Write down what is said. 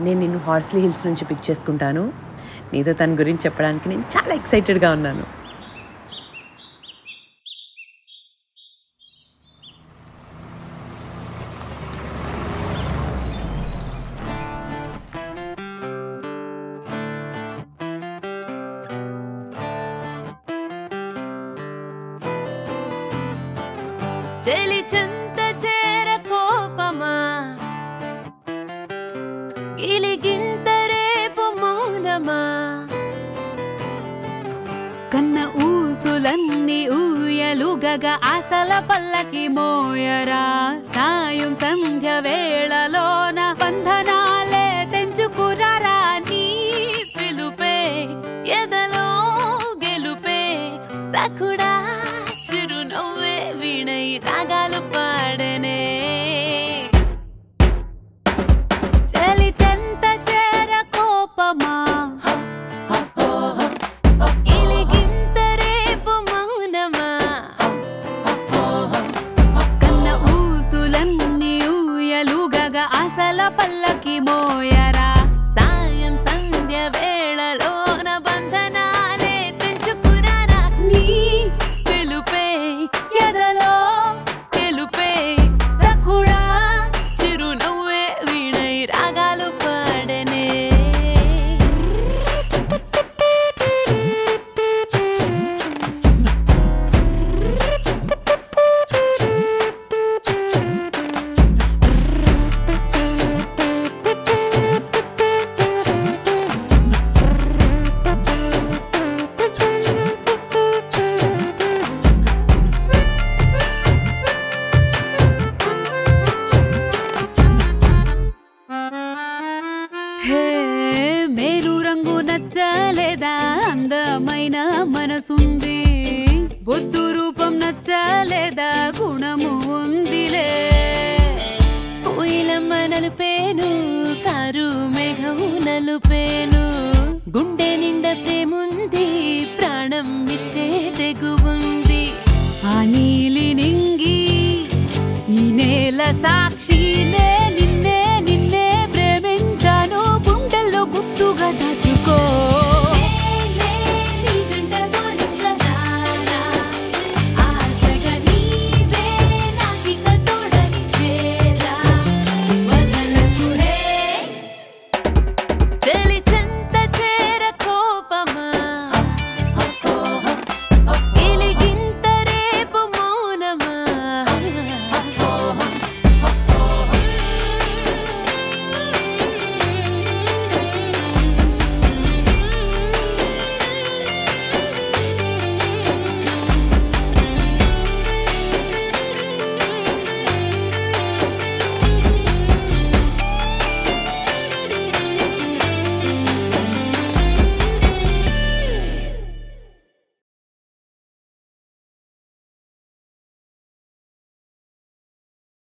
నేను నిన్ను Horsley hills నుంచి పిక్ చేసుకుంటాను నీతో తన గురించి చెప్పడానికి నేను చాలా ఎక్సైటెడ్గా ఉన్నాను చెలి చెంత చేర కోపమా గిలిగింత రేపు మౌనమా కన్న ఊసులన్నీ ఊయలుగగ ఆశల పల్లకి మోయరా సాయం సంధ్య వేళలోన బంధనాలే తెంచుకురారా నీ పిలుపే ఎదలో గెలుపే సఖుడా చిరునవ్వే వీణై రాగాలు పాడనే చలి చెంత చేర కోపమా గిలిగింత రేపు మౌనమా కన్న ఊసులన్నీ ఊయలుగగ అసల పల్లకి మోయరా సాయం సంధ్య వేళలోన బంధనాలే తెంచుకురారా నీ పిలుపే ఎదలో గెలుపే సఖుడా చిరునవ్వే వీణై రాగాలు పాడనే హే మేరు రంగు నచ్చలేదా అందమైన మనసుంది బొద్దు రూపం నచ్చలేదా గుణము ఉందిలే కోయిలమ్మ నలుపేను కారు మేఘం నలుపేను గుండె నిండా ప్రేముంది ప్రాణం ఇచ్చే తెగువుంది ఆ నీలి నింగి ఈ నేల సాక్షినే